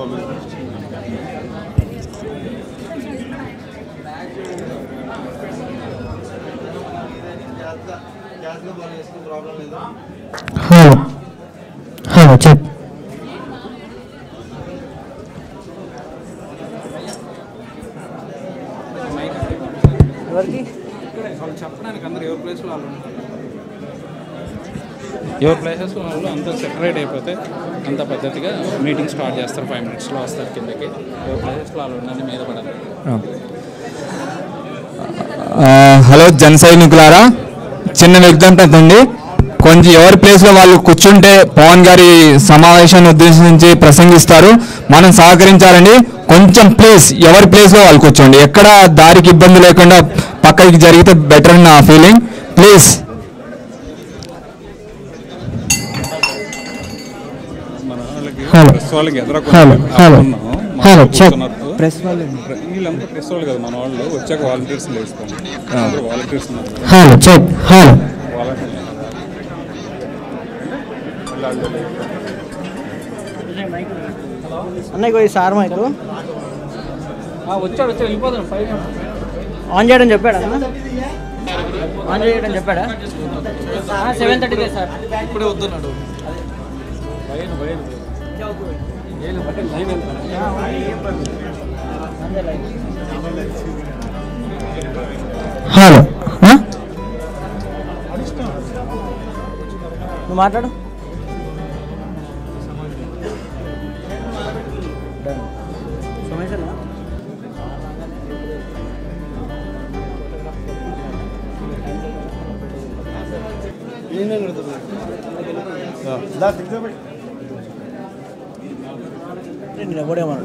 Hello hello చెప్ వాళ్ళు చెప్పడానికి అందరు ఎవరి ప్లేస్లో వాళ్ళు ఉంటారు ఎవరి ప్లేసెస్లో వాళ్ళు అంతా సెపరేట్ అయిపోతే అంత పద్ధతిగా మీటింగ్ స్టార్ట్ చేస్తారు ఫైవ్ మినిట్స్లో వస్తారు కిందకి ఎవరి ప్లేసెస్లో వాళ్ళు ఉండండి మీద పడాలి హలో జన సైనికులారా చిన్న విజ్ఞప్తి అండి కొంచెం ఎవరి ప్లేస్లో వాళ్ళు కూర్చుంటే పవన్ గారి సమావేశాన్ని ఉద్దేశించి ప్రసంగిస్తారు మనం సహకరించాలండి కొంచెం ప్లేస్ ఎవరి ప్లేస్లో వాళ్ళు కూర్చోండి ఎక్కడ దారికి ఇబ్బంది లేకుండా పక్కకి జరిగితే బెటర్ నా ఫీలింగ్ ప్లీజ్ మన వాళ్ళకి హలో. ప్రెస్ వాళ్ళకి ఎదుర హలో, హలో. హలో, చెప్. ప్రెస్ వాళ్ళు వీళ్ళంతా ప్రెస్ వాళ్ళు కదా మన వాళ్ళు వచ్చాక వాలంటీర్స్ వేసుకోండి అందరూ వాలంటీర్స్ ఉన్నారు హలో చెప్ హలో వాలంటీర్స్ అన్నయ్య పోయి సార్ మైకు వచ్చాడు వచ్చాడు వెళ్ళిపోతాను ఫైవ్ ఆన్ చేయడం చెప్పాడా అన్న ఆన్ చేయడం చెప్పాడా సెవెన్ థర్టీకే సార్ ఇప్పుడే వద్దన్నాడు హలో ఆ? నువ్వు మాట్లాడు సమస్యనా? నేను ఎవడేమన్నా